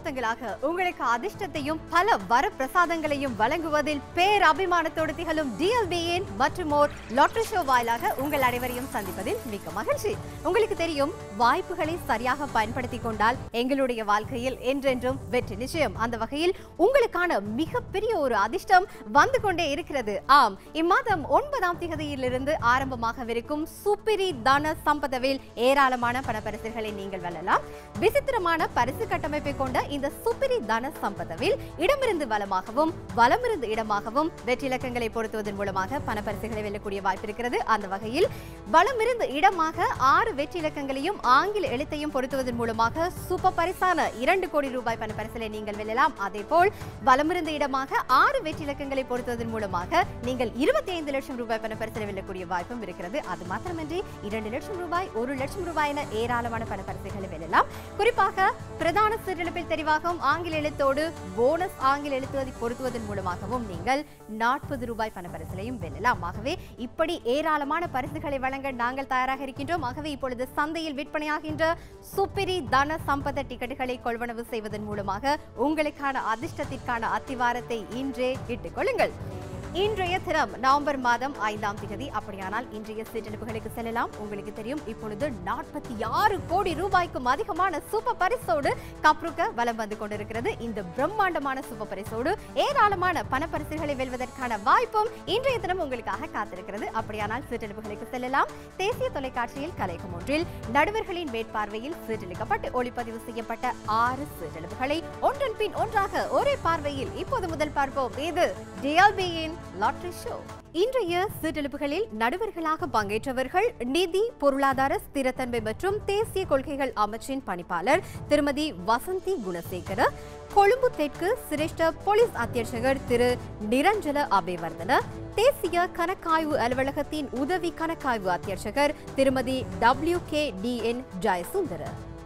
தசாப்தங்களாக உங்களுக்கு அதிர்ஷ்டத்தையும் பல வரப்பிரசாதங்களையும் வழங்குவதில் பேர் அபிமானத்தோடு திகழும் டிஎல்பியின் மற்றும் ஓர் லாட்டரி ஷோ வாயிலாக உங்கள் அனைவரையும் சந்திப்பதில் மிக்க மகிழ்ச்சி உங்களுக்கு தெரியும் வாய்ப்புகளை சரியாக பயன்படுத்தி கொண்டால் எங்களுடைய வாழ்க்கையில் என்றென்றும் வெற்றி நிச்சயம் அந்த வகையில் உங்களுக்கான மிகப்பெரிய ஒரு அதிர்ஷ்டம் வந்து கொண்டே இருக்கிறது ஆம் இம்மாதம் ஒன்பதாம் திகதியிலிருந்து ஆரம்பமாகவிருக்கும் சுப்பிரி தன சம்பதவில் ஏராளமான பணப்பரிசுகளை நீங்கள் வெல்லலாம் விசித்திரமான பரிசு கட்டமைப்பை கொண்ட இந்த சுப்பிரி தன சம்பதவில் இடமிருந்து வலமாகவும் வலமிருந்து இடமாகவும் வெற்றி இலக்கங்களை பொருத்துவதன் மூலமாக பணப்பரிசுகளை வெல்லக்கூடிய வாய்ப்பு இருக்கிறது அந்த வகையில் வலமிருந்து இடமாக ஆறு வெற்றி இலக்கங்களையும் ஆங்கில எழுத்தையும் பொருத்துவதன் மூலமாக சூப்பர் பரிசான இரண்டு கோடி ரூபாய் பணப்பரிசலை நீங்கள் வெல்லலாம் அதே போல் வலமிருந்து இடமாக ஆறு வெற்றி இலக்கங்களை பொருத்துவதன் மூலமாக நீங்கள் இருபத்தி ஐந்து லட்சம் ரூபாய் பணப்பரிசலை வெல்லக்கூடிய வாய்ப்பும் இருக்கிறது அது மாத்திரமன்றி இரண்டு லட்சம் ரூபாய் ஒரு லட்சம் ரூபாய் என ஏராளமான பணப்பரிசுகளை வெல்லலாம் குறிப்பாக பிரதான சிற்றிழப்பில் தெரிவாகும் ஆங்கில எழுத்தோடு போனஸ் ஆங்கில எழுத்து பொருத்துவதன் மூலமாகவும் நீங்கள் நாற்பது ரூபாய் பணப்பரிசலையும் வெல்லலாம் ஆகவே இப்படி ஏராளமான பரிசுகளை வழங்க நாங்கள் தயாராக இருக்கின்றோம் ஆகவே இப்பொழுது சந்தையில் விற்பனையாகின்ற சுப்பிரி தன சம்பத டிக்கெட்டுகளை கொள்வனவு செய்வதன் மூலமாக உங்களுக்கான அதிர்ஷ்டத்திற்கான அத்திவாரத்தை இன்றே இட்டுக் கொள்ளுங்கள் இன்றைய தினம் நவம்பர் மாதம் ஐந்தாம் திகதி அப்படியானால் இன்றைய சீட்டெடுப்புகளுக்கு செல்லலாம் உங்களுக்கு தெரியும் இப்பொழுது நாற்பத்தி ஆறு கோடி ரூபாய்க்கும் அதிகமான சூப்பர் பரிசோடு கப்ருக்க வலம் வந்து கொண்டிருக்கிறது இந்த பிரம்மாண்டமான சூப்பர் பரிசோடு ஏராளமான பணப்பரிசுகளை வெல்வதற்கான வாய்ப்பும் இன்றைய தினம் உங்களுக்காக காத்திருக்கிறது அப்படியானால் சீட்டெடுப்புகளுக்கு செல்லலாம் தேசிய தொலைக்காட்சியில் கலைக்கும் ஒன்றில் நடுவர்களின் மேற்பார்வையில் சீட்டெடுக்கப்பட்டு ஒளிப்பதிவு செய்யப்பட்ட ஆறு சீட்டெடுப்புகளை ஒன்றன் பின் ஒன்றாக ஒரே பார்வையில் இப்போது முதல் பார்ப்போம் இது டிஎல்பியின் லாட்டரி ஷோ இன்றைய சீட்டெழுப்புகளில் நடுவர்களாக பங்கேற்றவர்கள் நிதி பொருளாதார ஸ்திரத்தன்மை மற்றும் தேசிய கொள்கைகள் அமைச்சின் பணிப்பாளர் திருமதி வசந்தி குணசேகர கொழும்பு தெற்கு சிரேஷ்ட போலீஸ் அத்தியட்சகர் திரு நிரஞ்சல அபேவர்தன தேசிய கணக்காய்வு அலுவலகத்தின் உதவி கணக்காய்வு அத்தியட்சகர் திருமதி W K D N Jayasundara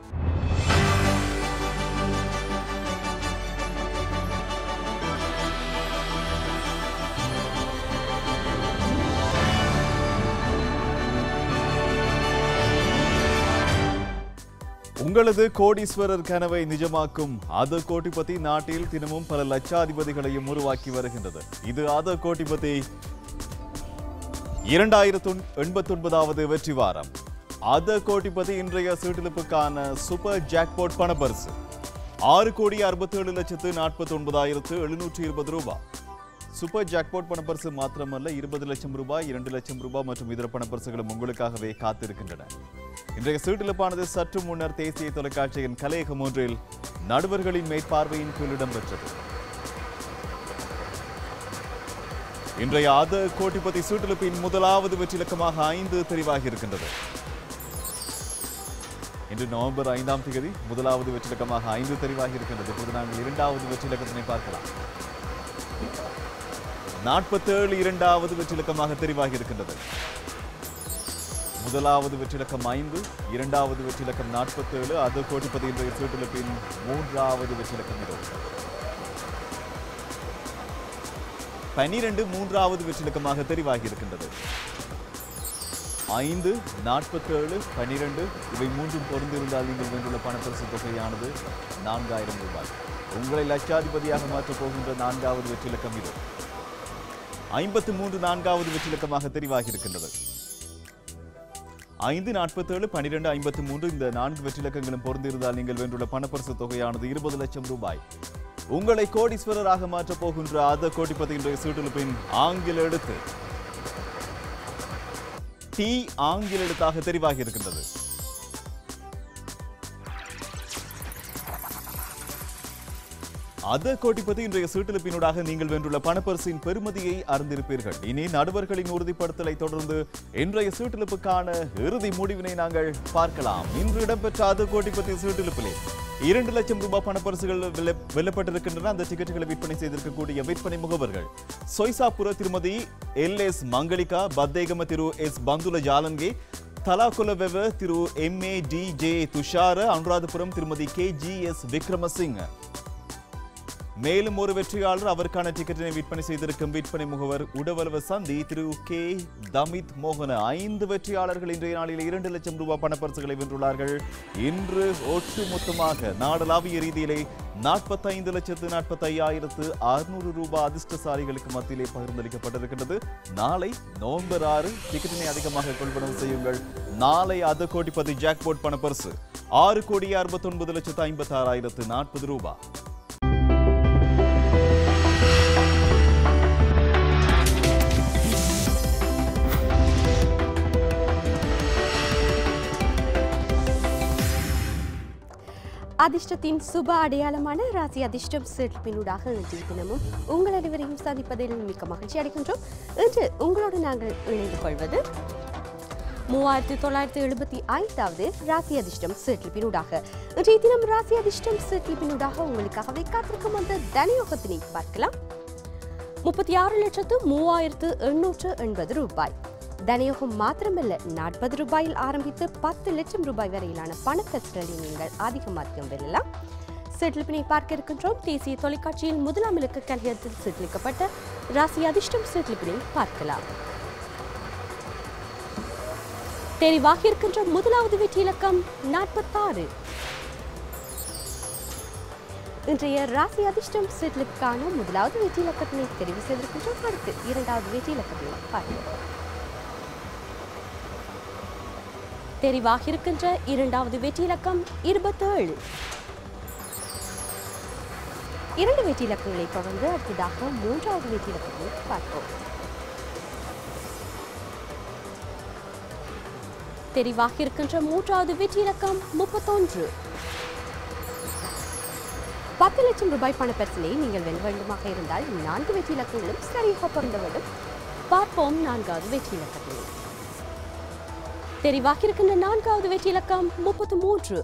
உங்களது கோடீஸ்வரர் கனவை நிஜமாக்கும் அத கோட்டிபதி நாட்டில் தினமும் பல லட்சாதிபதிகளையும் உருவாக்கி வருகின்றது இது அத கோட்டிபதி இரண்டாயிரத்து எண்பத்தி ஒன்பதாவது வெற்றி வாரம் அத கோட்டிபதி இன்றைய சீட்டிலிப்புக்கான சூப்பர் ஜாக்பாட் பணப்பரிசு ஆறு கோடி அறுபத்தேழு லட்சத்து நாற்பத்தி ஒன்பதாயிரத்து எழுநூற்றி இருபது ரூபாய் சூப்பர் ஜாக்பாட் பணப்பரிசு மாத்திரமல்ல இருபது லட்சம் ரூபாய் இரண்டு லட்சம் ரூபாய் மற்றும் இதர பணப்பரிசுகளும் உங்களுக்காகவே காத்திருக்கின்றன இன்றைய சீட்டிழப்பானது சற்று முன்னர் தேசிய தொலைக்காட்சியின் கலையகம் ஒன்றில் நடுவர்களின் மேற்பார்வையின் கீழ் இடம்பெற்றது இன்றைய அத கோட்டிபதி சீட்டிழப்பின் முதலாவது வெற்றிலக்கமாக ஐந்து தெரிவாகி இருக்கின்றது இன்று நவம்பர் ஐந்தாம் தேதி முதலாவது வெற்றிலக்கமாக ஐந்து தெரிவாகி இருக்கின்றது இப்போது நாங்கள் இரண்டாவது வெற்றிலக்கத்தினை பார்க்கலாம் நாற்பத்தேழு இரண்டாவது வெற்றிலக்கமாக தெரிவாகி இருக்கின்றது முதலாவது வெற்றிலக்கம் ஐந்து இரண்டாவது வெற்றிலக்கம் நாற்பத்தேழு அது கோட்டிப்பதி இன்றைய சீட்டிலப்பின் மூன்றாவது வெற்றிலக்கம் இது பனிரெண்டு மூன்றாவது வெற்றிலக்கமாக தெரிவாகி இருக்கின்றது ஐந்து நாற்பத்தேழு பனிரெண்டு இவை மூன்றும் பொருந்திருந்தால் நீங்கள் வென்றுள்ள பணப்பரிசு தொகையானது நான்காயிரம் ரூபாய் உங்களை லட்சாதிபதியாக மாற்றப் போகின்ற நான்காவது வெற்றிலக்கம் இது ஐம்பத்து மூன்று நான்காவது வெற்றிலக்கமாக தெரிவாகி இருக்கின்றது ஐந்து நாற்பத்தேழு பனிரெண்டு ஐம்பத்து மூன்று இந்த நான்கு வெற்றிலக்கங்களும் பொருந்திருந்தால் நீங்கள் வென்றுள்ள பணப்பரிசு தொகையானது இருபது லட்சம் ரூபாய் உங்களை கோடீஸ்வரராக மாற்றப் போகின்ற அத கோடிப்பதி இன்றைய சீட்டிலுப்பின் ஆங்கில எழுத்து டி ஆங்கில எழுத்தாக தெரிவாகி இருக்கின்றது அத கோட்டிப்பதி இன்றைய சீட்டிலிப்பினூடாக நீங்கள் வென்றுள்ள பணப்பரிசின் பெருமதியை அறிந்திருப்பீர்கள் இனி நடுவர்களின் உறுதிப்படுத்தலை தொடர்ந்து இன்றைய சீட்டிலிப்புக்கான இறுதி முடிவினை நாங்கள் பார்க்கலாம் இன்று இடம்பெற்ற அத கோட்டிப்பதி சீட்டிலிப்பிலே இரண்டு லட்சம் ரூபாய் பணப்பரிசுகள் வெல்ல- வெல்லப்பட்டிருக்கின்றன அந்த டிக்கெட்டுகளை விற்பனை செய்திருக்கக்கூடிய விற்பனை முகவர்கள் சொய்சாபுர திருமதி எல் எஸ் மங்களிகா பத்தேகம திரு எஸ் பந்துல ஜாலன்கே தலாகுலவெவ திரு M A D J Thushara Anuradhapuram திருமதி கே ஜி எஸ் விக்ரமசிங் மேலும் ஒரு வெற்றியாளர் அவருக்கான டிக்கெட்டினை விற்பனை செய்திருக்கும் விற்பனை முகவர் உடவலவ சந்தி திரு கே தமித் மோகன ஐந்து வெற்றியாளர்கள் இன்றைய நாளில் இரண்டு லட்சம் ரூபாய் பணப்பரிசுகளை வென்றுள்ளார்கள் இன்று ஒட்டுமொத்தமாக நாடளாவிய ரீதியிலே நாற்பத்தைந்து லட்சத்து நாற்பத்தி ஐயாயிரத்து அறுநூறு ரூபாய் அதிர்ஷ்டசாலிகளுக்கு மத்தியிலே பகிர்ந்தளிக்கப்பட்டிருக்கின்றது நாளை நவம்பர் ஆறு டிக்கெட்டினை அதிகமாக கொள்வனவு செய்யுங்கள் நாளை அது கோடிப்பதி ஜாக்போட் பணப்பரிசு ஆறு கோடி அறுபத்தி ஒன்பது லட்சத்து ஐம்பத்தி ஆறாயிரத்து நாற்பது ரூபாய் அதிர்ஷ்டத்தின் சுப அடையாளமான ராசி அதிர்ஷ்டம் சிறப்பினூடாக இன்றைய தினமும் உங்கள் அனைவரையும் சந்திப்பதில் மிக்க மகிழ்ச்சி அடைகின்றோம் இன்று உங்களோடு நாங்கள் இணைந்து கொள்வது மூவாயிரத்தி தொள்ளாயிரத்தி எழுபத்தி ஐந்தாவது ராசி அதிர்ஷ்டம் சிறப்பினூடாக இன்றைய தினம் ராசி அதிர்ஷ்டம் சிறப்பினூடாக உங்களுக்காகவே காத்திருக்கும் அந்த தனயோகத்தினை பார்க்கலாம் முப்பத்தி ஆறு லட்சத்து மூவாயிரத்து எண்ணூற்று எண்பது ரூபாய் தனயோகம் மாத்திரமல்ல நாற்பது ரூபாயில் ஆரம்பித்து பத்து லட்சம் ரூபாய் வரையிலான பணப்பரிசுகளை நீங்கள் அதிகம் அதிகம் வெல்லலாம் செட்டில்பினை பார்க்க இருக்கின்றோம் தேசிய தொலைக்காட்சியில் முதலாம் இலக்க கலையத்தில் செட்டிலிக்கப்பட்ட ராசி அதிர்ஷ்டம் செட்டில்பினை பார்க்கலாம் தெரிவாக இருக்கின்ற முதலாவது வெற்றி இலக்கம் நாற்பத்தாறு இன்றைய ராசி அதிர்ஷ்டம் செட்டிலுக்கான முதலாவது வெற்றி இலக்கத்தினை தெரிவு செய்திருக்கின்றோம் அடுத்து இரண்டாவது வெற்றி இலக்கத்தினை பார்க்கலாம் தெரிவாக இருக்கின்ற இரண்டாவது வெற்றி இலக்கம் இருபத்தேழு இரண்டு வெற்றி இலக்கங்களை தொடர்ந்து அடுத்ததாக மூன்றாவது வெற்றி இலக்கத்தை பார்ப்போம் தெரிவாக இருக்கின்ற மூன்றாவது வெற்றி இலக்கம் முப்பத்தொன்று பத்து லட்சம் ரூபாய் பணப்பரிசனை நீங்கள் வெல்ல வேண்டுமாக இருந்தால் நான்கு வெற்றி இலக்கங்களும் சரியாக பொருந்த வேண்டும் பார்ப்போம் நான்காவது வெற்றி இலக்கத்தினை தெரிவாக இருக்கின்ற நான்காவது வெற்றி இலக்கம் முப்பத்து மூன்று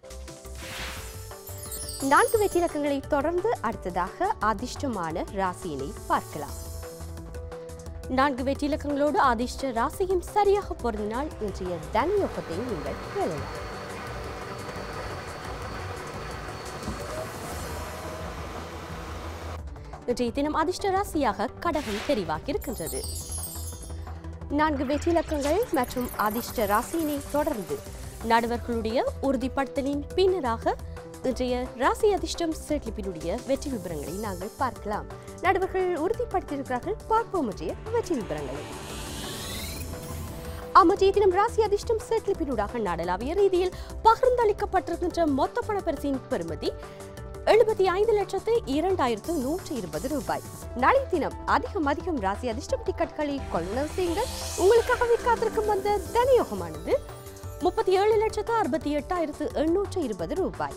நான்கு வெற்றி இலக்கங்களை தொடர்ந்து அடுத்ததாக அதிர்ஷ்டமான ராசியினை பார்க்கலாம் நான்கு வெற்றி இலக்கங்களோடு அதிர்ஷ்ட ராசியும் சரியாக பொருந்தினால் இன்றைய தனயோகத்தை நீங்கள் வெல்லலாம் இன்றைய தினம் அதிர்ஷ்ட ராசியாக கடகம் தெரிவாகி இருக்கின்றது நான்கு வெற்றி இலக்கங்கள் மற்றும் அதிர்ஷ்ட ராசியினை தொடர்ந்து நடுவர்களுடைய உறுதிப்படுத்தலின் பின்னராக இன்றைய ராசி அதிர்ஷ்டம் செட்லிப்பினுடைய வெற்றி விவரங்களை நாங்கள் பார்க்கலாம் நடுவர்கள் உறுதிப்படுத்தியிருக்கிறார்கள் பார்ப்போம் இன்றைய வெற்றி விவரங்களை அமர்ஜிய தினம் ராசி அதிர்ஷ்டம் செட்லிப்பினூடாக நாடளாவிய ரீதியில் பகிர்ந்தளிக்கப்பட்டிருக்கின்ற மொத்த பணப்பரிசின் பெறுமதி எழுபத்தி ஐந்து லட்சத்து இரண்டாயிரத்து நூற்றி இருபது ரூபாய் நாளை தினம் அதிகம் அதிகம் ராசி அதிர்ஷ்டம் டிக்கெட்களை கொள்ளுணவு செய்யுங்கள் உங்களுக்காகவே காத்திருக்கும் அந்த தனயோகமானது முப்பத்தி ஏழு லட்சத்து அறுபத்தி எட்டாயிரத்து எண்ணூற்று இருபது ரூபாய்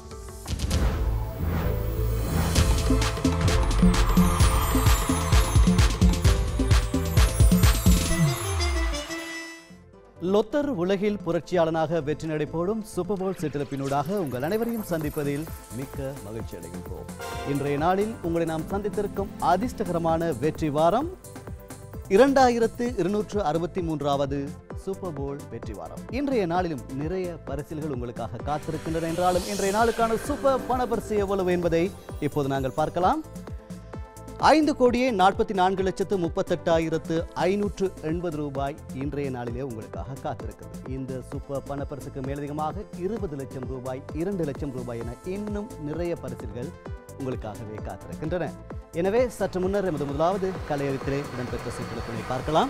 லொத்தர் உலகில் புரட்சியாளனாக வெற்றி நடை போடும் சூப்பர் போல் சிற்றிழப்பினூடாக உங்கள் அனைவரையும் சந்திப்பதில் மிக்க மகிழ்ச்சி அடைகின்றோம் இன்றைய நாளில் உங்களை நாம் சந்தித்திருக்கும் அதிர்ஷ்டகரமான வெற்றி வாரம் இரண்டாயிரத்து இருநூற்று அறுபத்தி மூன்றாவது சூப்பர் போல் வெற்றி வாரம் இன்றைய நாளிலும் நிறைய பரிசில்கள் உங்களுக்காக காத்திருக்கின்றன என்றாலும் இன்றைய நாளுக்கான சூப்பர் பணப்பரிசு எவ்வளவு என்பதை இப்போது நாங்கள் பார்க்கலாம் ஐந்து கோடியே நாற்பத்தி நான்கு லட்சத்து முப்பத்தெட்டாயிரத்து ஐநூற்று எண்பது ரூபாய் இன்றைய நாளிலே உங்களுக்காக காத்திருக்கிறது இந்த சூப்பர் பணப்பரிசுக்கு மேலதிகமாக இருபது லட்சம் ரூபாய் இரண்டு லட்சம் ரூபாய் என இன்னும் நிறைய பரிசுகள் உங்களுக்காகவே காத்திருக்கின்றன எனவே சற்று முன்னர் எமது முதலாவது கலையகத்திலே இடம்பெற்ற சீக்கிரத்தினை பார்க்கலாம்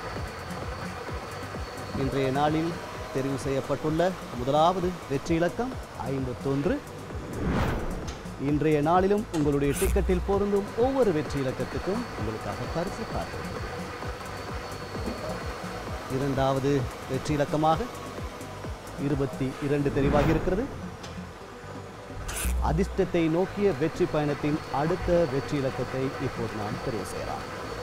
இன்றைய நாளில் தெரிவு செய்யப்பட்டுள்ள முதலாவது வெற்றி இலக்கம் ஐம்பத்தொன்று இன்றைய நாளிலும் உங்களுடைய டிக்கெட்டில் பொருந்தும் ஒவ்வொரு வெற்றி இலக்கத்துக்கும் உங்களுக்காக பரிசு காத்திருக்கிறது இரண்டாவது வெற்றி இலக்கமாக இருபத்தி இரண்டு தெரிவாகி இருக்கிறது அதிர்ஷ்டத்தை நோக்கிய வெற்றி பயணத்தின் அடுத்த வெற்றி இலக்கத்தை இப்போது நாம் தெரிவு செய்யலாம்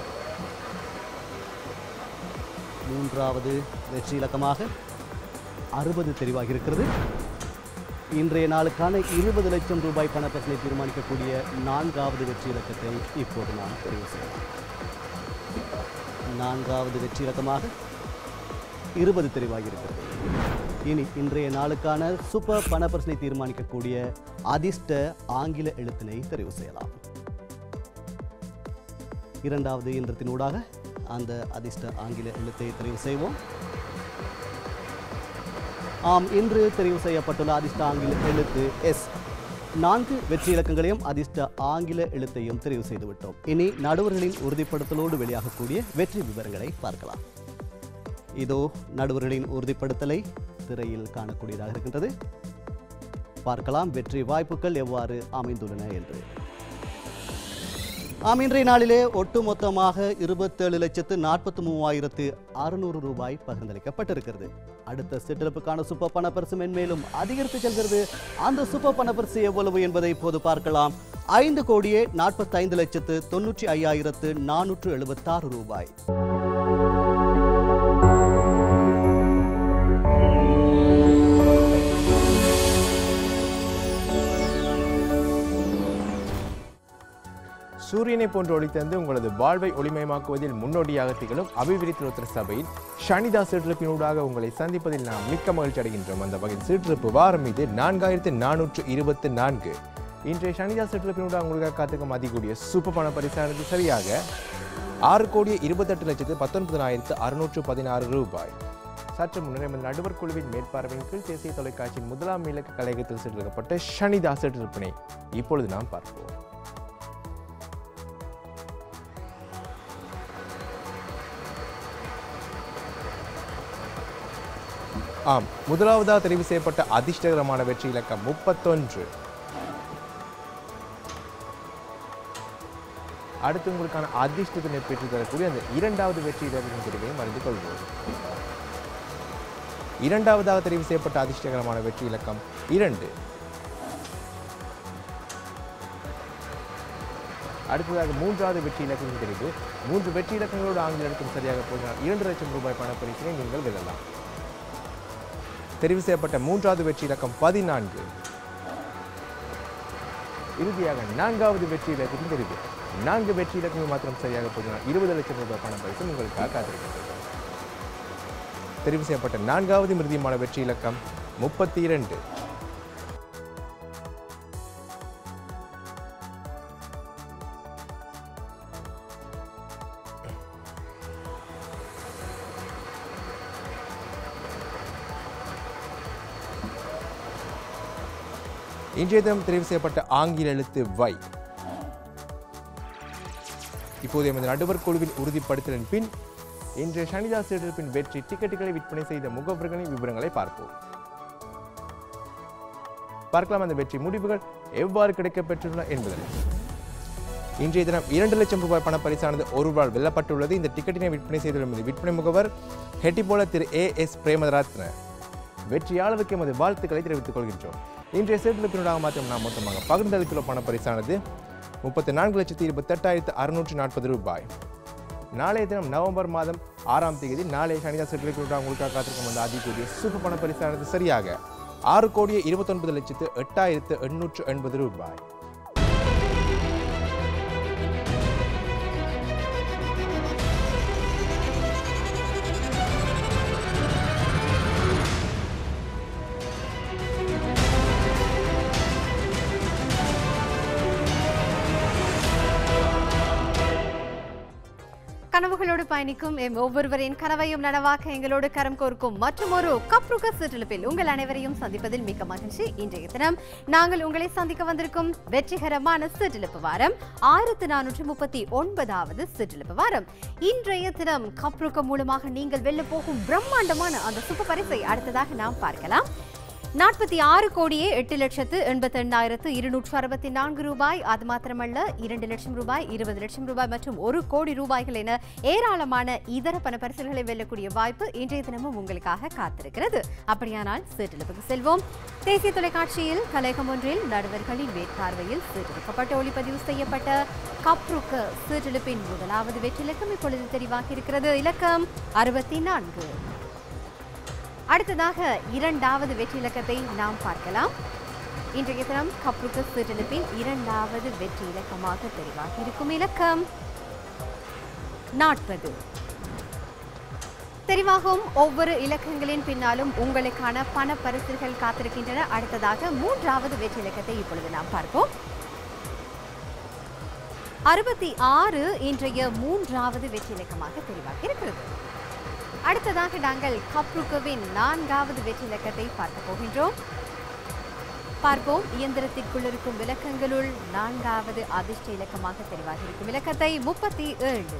மூன்றாவது வெற்றி இலக்கமாக அறுபது தெரிவாகி இருக்கிறது இன்றைய நாளுக்கான இருபது லட்சம் ரூபாய் பணப்பசலை தீர்மானிக்கக்கூடிய நான்காவது வெற்றி இலக்கத்தை இப்போது நாம் தெரிவு செய்யலாம் நான்காவது வெற்றி இலக்கமாக இருபது தெரிவாகி இருக்கிறது இனி இன்றைய நாளுக்கான சூப்பர் பணப்பரிசனை தீர்மானிக்கக்கூடிய அதிர்ஷ்ட ஆங்கில எழுத்தினை தெரிவு செய்யலாம் இரண்டாவது இயந்திரத்தினூடாக அந்த அதிர்ஷ்ட ஆங்கில எழுத்தை தெரிவு செய்வோம் ஆம் இன்று தெரிவு செய்யப்பட்டுள்ள அதிர்ஷ்ட ஆங்கில எழுத்து எஸ் நான்கு வெற்றி இலக்கங்களையும் அதிர்ஷ்ட ஆங்கில எழுத்தையும் தெரிவு செய்து விட்டோம் இனி நடுவர்களின் உறுதிப்படுத்தலோடு வெளியாகக்கூடிய வெற்றி விவரங்களை பார்க்கலாம் இதோ நடுவர்களின் உறுதிப்படுத்தலை திரையில் காணக்கூடியதாக இருக்கின்றது பார்க்கலாம் வெற்றி வாய்ப்புகள் எவ்வாறு அமைந்துள்ளன என்று ஆம் இன்றைய நாளிலே ஒட்டுமொத்தமாக இருபத்தேழு லட்சத்து நாற்பத்தி மூவாயிரத்து அறுநூறு ரூபாய் பகிர்ந்தளிக்கப்பட்டிருக்கிறது அடுத்த சிற்றிழப்புக்கான சூப்பர் பணப்பரிசு மென்மேலும் அதிகரித்து செல்கிறது அந்த சூப்பர் பணப்பரிசு எவ்வளவு என்பதை இப்போது பார்க்கலாம் ஐந்து கோடியே நாற்பத்தைந்து லட்சத்து தொன்னூற்றி ஐயாயிரத்து நானூற்று எழுபத்தாறு ரூபாய் சூரியனை போன்று ஒளித்தந்து உங்களது வாழ்வை ஒளிமயமாக்குவதில் முன்னோடியாக திகழும் அபிவிருத்தி சபையில் ஷனிதா சீற்றிருப்பினூடாக உங்களை சந்திப்பதில் நாம் மிக்க மகிழ்ச்சி அடைகின்றோம் அந்த வகையில் சீற்றிருப்பு வாரம் மீது நான்காயிரத்து நானூற்று இருபத்தி நான்கு இன்றைய ஷனிதா சீற்றிருப்பினூடாக உங்களுக்காக காத்துக்கும் அதிகூடிய சூப்பர் பண பரிசானது சரியாக ஆறு கோடியே இருபத்தெட்டு லட்சத்து பத்தொன்பதாயிரத்து அறுநூற்று பதினாறு ரூபாய் சற்று முன்னர் எமது நடுவர் குழுவின் மேற்பார்வையின் கீழ் தேசிய தொலைக்காட்சியின் முதலாம் இலக்க கழகத்தில் சீட்டிருக்கப்பட்ட ஷனிதா சீற்றிருப்பினை இப்பொழுது நாம் பார்ப்போம் ஆம் முதலாவதாக தெரிவு செய்யப்பட்ட அதிர்ஷ்டகரமான வெற்றி இலக்கம் முப்பத்தொன்று அடுத்து உங்களுக்கான அதிர்ஷ்டத்தினை பெற்று தரக்கூடிய அந்த இரண்டாவது வெற்றி இலக்கின் தெரிவையும் அறிந்து கொள்வோம் இரண்டாவதாக தெரிவு செய்யப்பட்ட அதிர்ஷ்டகரமான வெற்றி இலக்கம் இரண்டு அடுத்ததாக மூன்றாவது வெற்றி இலக்கின் தெரிவு மூன்று வெற்றி இலக்கங்களோடு ஆங்கில எழுத்தும் சரியாக போனால் இரண்டு லட்சம் ரூபாய் பணப்பரிசினை நீங்கள் வெல்லலாம் தெரிவு செய்யப்பட்ட மூன்றாவது வெற்றி இலக்கம் பதினான்கு இறுதியாக நான்காவது வெற்றி இலக்கத்தின் தெரிவு நான்கு வெற்றி இலக்கங்கள் மாத்திரம் சரியாக போனால் இருபது லட்சம் ரூபாய் பண பரிசு உங்களுக்காக காத்திருக்கிறது தெரிவு செய்யப்பட்ட நான்காவது மிருதியமான வெற்றி இலக்கம் முப்பத்தி இரண்டு இன்றைய தினம் தெரிவு செய்யப்பட்ட ஆங்கில எழுத்து வை இப்போது எமது நடுவர் குழுவின் உறுதிப்படுத்தலின் பின் இன்றைய சனிதாஸ் எதிர்ப்பின் வெற்றி டிக்கெட்டுகளை விற்பனை செய்த முகவர்களின் விவரங்களை பார்ப்போம் பார்க்கலாம் அந்த வெற்றி முடிவுகள் எவ்வாறு கிடைக்கப்பெற்றுள்ளன என்பதனை இன்றைய தினம் இரண்டு லட்சம் ரூபாய் பண பரிசானது ஒரு ரூபாய் வெல்லப்பட்டுள்ளது இந்த டிக்கெட்டினை விற்பனை செய்துள்ள எமது விற்பனை முகவர் ஹெட்டிபோல திரு ஏ எஸ் பிரேமரத்ன வெற்றியாளருக்கு எமது வாழ்த்துக்களை தெரிவித்துக் கொள்கின்றோம் இன்றைய சேர்ப்பினூடாக மாத்திரம் நாம் மொத்தமாக பகிர்ந்தளித்துள்ள பண பரிசானது முப்பத்தி நான்கு லட்சத்தி இருபத்தெட்டாயிரத்து அறுநூற்றி நாற்பது ரூபாய் நாளைய தினம் நவம்பர் மாதம் ஆறாம் தேதி நாளைய சனிதா சேர்ப்பினூடாக உங்களுக்காக காத்திருக்கும் அந்த அதிகூடிய சூப்பர் பண பரிசானது சரியாக ஆறு கோடியே இருபத்தொன்பது லட்சத்து எட்டாயிரத்து எண்ணூற்று எண்பது ரூபாய் கனவுகளோடு பயணிக்கும் எம் ஒவ்வொருவரின் கனவையும் நனவாக்க எங்களோடு கரம் கோர்க்கும் மற்றும் ஒரு கப்ருக சிற்றிலிப்பில் உங்கள் அனைவரையும் சந்திப்பதில் மிக்க மகிழ்ச்சி இன்றைய தினம் நாங்கள் உங்களை சந்திக்க வந்திருக்கும் வெற்றிகரமான சிற்றிலிப்பு வாரம் ஆயிரத்து நானூற்று முப்பத்தி ஒன்பதாவது சிற்றிலிப்பு வாரம் இன்றைய தினம் கப்ருக மூலமாக நீங்கள் வெல்ல போகும் பிரம்மாண்டமான அந்த சுப பரிசை அடுத்ததாக நாம் பார்க்கலாம் நாற்பத்தி ஆறு கோடியே எட்டு லட்சத்து எண்பத்தி எண்ணாயிரத்து இருநூற்று அறுபத்தி நான்கு ரூபாய் அது மாத்திரமல்ல இரண்டு லட்சம் ரூபாய் இருபது லட்சம் ரூபாய் மற்றும் ஒரு கோடி ரூபாய்கள் என ஏராளமான இதர பண பரிசுகளை வெல்லக்கூடிய வாய்ப்பு இன்றைய தினமும் உங்களுக்காக காத்திருக்கிறது அப்படியானால் சீட்டிழப்புக்கு செல்வோம் தேசிய தொலைக்காட்சியில் கலையகம் ஒன்றில் நடுவர்களின் மேற்பார்வையில் சீட்டிழக்கப்பட்டு ஒளிப்பதிவு செய்யப்பட்ட கப்ருக்க சீட்டிழப்பின் முதலாவது வெற்றிலக்கம் இப்பொழுது தெரிவாகி இருக்கிறது இலக்கம் அறுபத்தி நான்கு அடுத்ததாக இரண்டாவது வெற்றி இலக்கத்தை நாம் பார்க்கலாம் இன்றைய தினம் கப்ருக்க சிற்றிலிப்பின் இரண்டாவது வெற்றி இலக்கமாக தெரிவாகி இருக்கும் இலக்கம் நாற்பது தெரிவாகும் ஒவ்வொரு இலக்கங்களின் பின்னாலும் உங்களுக்கான பண பரிசுகள் காத்திருக்கின்றன அடுத்ததாக மூன்றாவது வெற்றி இலக்கத்தை இப்பொழுது நாம் பார்ப்போம் அறுபத்தி ஆறு இன்றைய மூன்றாவது வெற்றி இலக்கமாக தெரிவாகி இருக்கிறது அடுத்ததாக நாங்கள் கப்ருக்கவின் நான்காவது வெற்றி இலக்கத்தை பார்க்க போகின்றோம் பார்ப்போம் இயந்திரத்திற்குள் இருக்கும் விளக்கங்களுள் நான்காவது அதிர்ஷ்ட இலக்கமாக தெரிவாகி இருக்கும் இலக்கத்தை முப்பத்தி ஏழு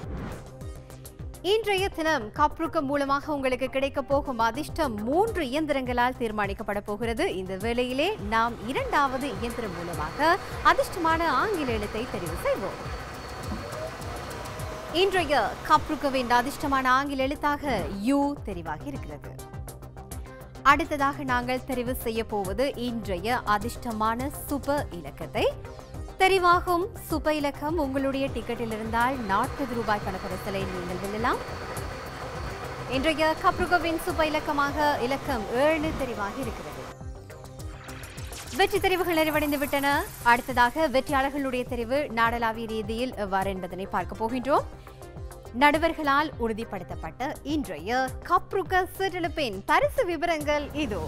இன்றைய தினம் கப்ருக்கம் மூலமாக உங்களுக்கு கிடைக்க போகும் அதிர்ஷ்டம் மூன்று இயந்திரங்களால் தீர்மானிக்கப்பட போகிறது இந்த வேளையிலே நாம் இரண்டாவது இயந்திரம் மூலமாக அதிர்ஷ்டமான ஆங்கில எழுத்தை தெரிவு செய்வோம் இன்றைய கப்ருக்கவின் அதிர்ஷ்டமான ஆங்கில எழுத்தாக யூ தெரிவாகி இருக்கிறது அடுத்ததாக நாங்கள் தெரிவு செய்ய போவது இன்றைய அதிர்ஷ்டமான சுப இலக்கத்தை தெரிவாகும் சுப இலக்கம் உங்களுடைய டிக்கெட்டில் இருந்தால் நாற்பது ரூபாய் பணப்பரிசலை நீங்கள் வெல்லலாம் இன்றைய கப்ருகவின் சுப இலக்கமாக இலக்கம் ஏழு தெரிவாகி இருக்கிறது வெற்றி தெரிவுகள் நிறைவடைந்து விட்டன அடுத்ததாக வெற்றியாளர்களுடைய தெரிவு நாடளாவிய ரீதியில் எவ்வாறு என்பதனை பார்க்க போகின்றோம் நடுவர்களால் உறுதிப்படுத்தப்பட்ட இன்றைய கப்ருக்க சிற்றிழப்பின் பரிசு விவரங்கள் இதோ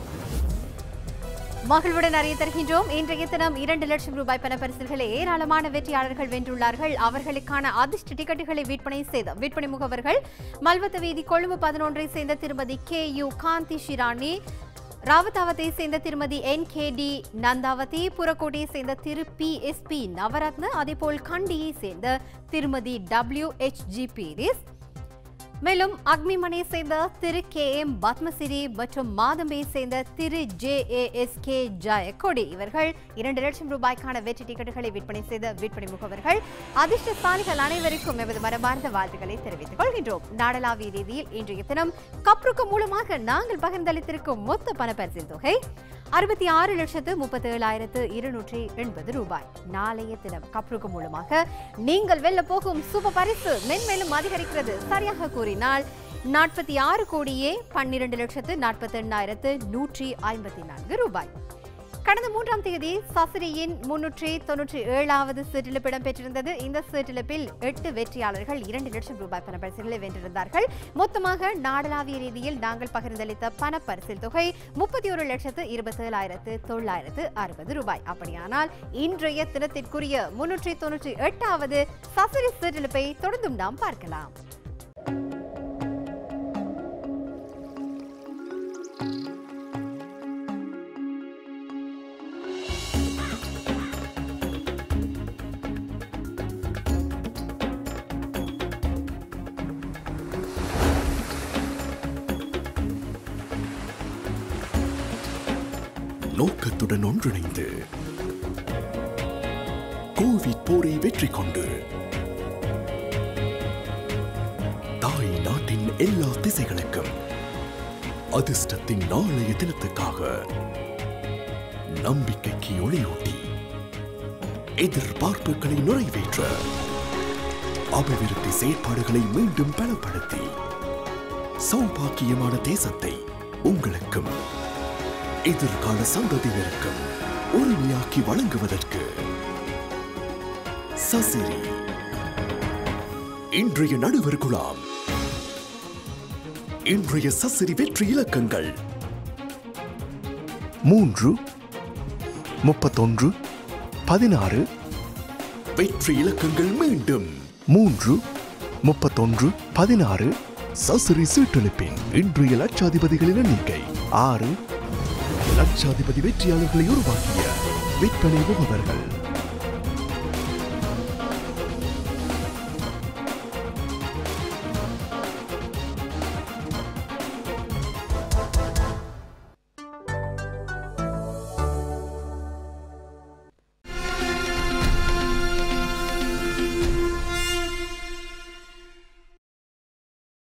மகிழ்வுடன் அறிய தருகின்றோம் இன்றைய தினம் இரண்டு லட்சம் ரூபாய் பண பரிசுகளை ஏராளமான வெற்றியாளர்கள் வென்றுள்ளார்கள் அவர்களுக்கான அதிர்ஷ்ட டிக்கெட்டுகளை விற்பனை செய்த விற்பனை முகவர்கள் மல்வத்த வீதி கொழும்பு பதினொன்றை சேர்ந்த திருமதி கே யு காந்தி ஷிராணி ராவதாவத்தை சேர்ந்த திருமதி என் கே டி நந்தாவதி புறக்கோட்டையை சேர்ந்த திரு பி எஸ் பி நவரத்ன அதேபோல் கண்டியை சேர்ந்த திருமதி டபிள்யூ எச் ஜி பீரிஸ் மேலும் அக்மிமனை சேர்ந்த திரு கே எம் பத்மசிரி மற்றும் மாதம்பை சேர்ந்த திரு J A S K Jayakody இவர்கள் இரண்டு லட்சம் ரூபாய்க்கான வெற்றி டிக்கெட்டுகளை விற்பனை செய்த விற்பனை முகவர்கள் அதிர்ஷ்டசாலிகள் அனைவருக்கும் எமது மனமார்ந்த வாழ்த்துக்களை தெரிவித்துக் கொள்கின்றோம் நாடளாவிய ரீதியில் இன்றைய தினம் கப்ருக்கு மூலமாக நாங்கள் பகிர்ந்தளித்திருக்கும் மொத்த பணப்பரிசில் தொகை அறுபத்தி ஆறு லட்சத்து முப்பத்தி ஏழாயிரத்து இருநூற்றி எண்பது ரூபாய் நாளைய தினம் கப்ருக்கு மூலமாக நீங்கள் வெல்ல போகும் சுப பரிசு மென்மேலும் அதிகரிக்கிறது சரியாக கூறினால் நாற்பத்தி ஆறு கோடியே பன்னிரண்டு லட்சத்து நாற்பத்தி எண்ணாயிரத்து நூற்றி ஐம்பத்தி நான்கு ரூபாய் கடந்த மூன்றாம் தேதி சசிரியின் முன்னூற்றி தொன்னூற்றி ஏழாவது சீட்டிலிப்பு இடம்பெற்றிருந்தது இந்த சீட்டிலிப்பில் எட்டு வெற்றியாளர்கள் இரண்டு லட்சம் ரூபாய் பணப்பரிசுகளை வென்றிருந்தார்கள் மொத்தமாக நாடளாவிய ரீதியில் நாங்கள் பகிர்ந்தளித்த பணப்பரிசில் தொகை முப்பத்தி ஒரு லட்சத்து இருபத்தி ஏழாயிரத்து தொள்ளாயிரத்து அறுபது ரூபாய் அப்படியானால் இன்றைய தினத்திற்குரிய முன்னூற்றி தொன்னூற்றி எட்டாவது சசிரி சீட்டிலிப்பை தொடர்ந்தும் நாம் பார்க்கலாம் நோக்கத்துடன் ஒன்றிணைந்து கோவிட் போரை வெற்றி கொண்டு தாய் நாட்டின் எல்லா திசைகளுக்கும் அதிர்ஷ்டத்தின் நாளைய தினத்துக்காக நம்பிக்கைக்கு ஒளியூட்டி எதிர்பார்ப்புகளை நிறைவேற்ற அபிவிருத்தி செயற்பாடுகளை மீண்டும் பலப்படுத்தி சௌபாக்கியமான தேசத்தை உங்களுக்கும் எதிர்கால சந்ததியினருக்கும் உரிமையாக்கி வழங்குவதற்கு சசிரி இன்றைய நடுவர் குழாம் இன்றைய சசிரி வெற்றி இலக்கங்கள் மூன்று முப்பத்தொன்று பதினாறு வெற்றி இலக்கங்கள் மீண்டும் மூன்று முப்பத்தொன்று பதினாறு சசிரி சீட்டெழுப்பின் இன்றைய லட்சாதிபதிகளின் எண்ணிக்கை ஆறு லட்சாதிபதி வெற்றியாளர்களை உருவாக்கிய விற்பனை முகவர்கள்